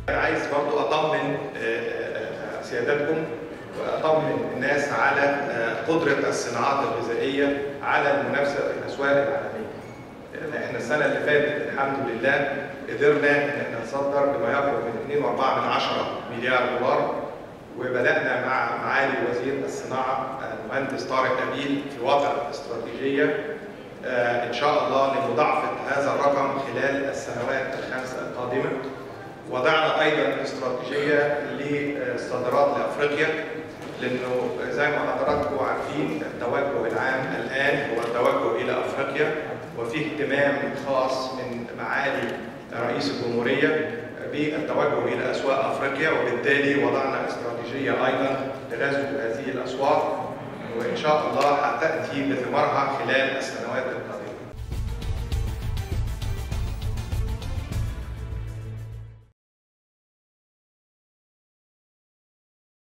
عايز برضو اطمن سيادتكم واطمن الناس على قدره الصناعات الغذائيه على المنافسه في الاسواق العالميه. لان احنا السنه اللي فاتت الحمد لله قدرنا ان احنا نصدر بما يقرب من 2.4 مليار دولار وبدانا مع معالي وزير الصناعه المهندس طارق نبيل في وضع استراتيجيه ان شاء الله لمضاعفه هذا الرقم خلال السنوات الخمسه القادمه. وضعنا ايضا استراتيجيه للصادرات لافريقيا لانه زي ما حضراتكم عارفين التوجه العام الان هو التوجه الى افريقيا وفي اهتمام خاص من معالي رئيس الجمهوريه بالتوجه الى اسواق افريقيا وبالتالي وضعنا استراتيجيه ايضا لغزو هذه الاسواق وان شاء الله هتاتي بثمارها خلال السنوات القادمه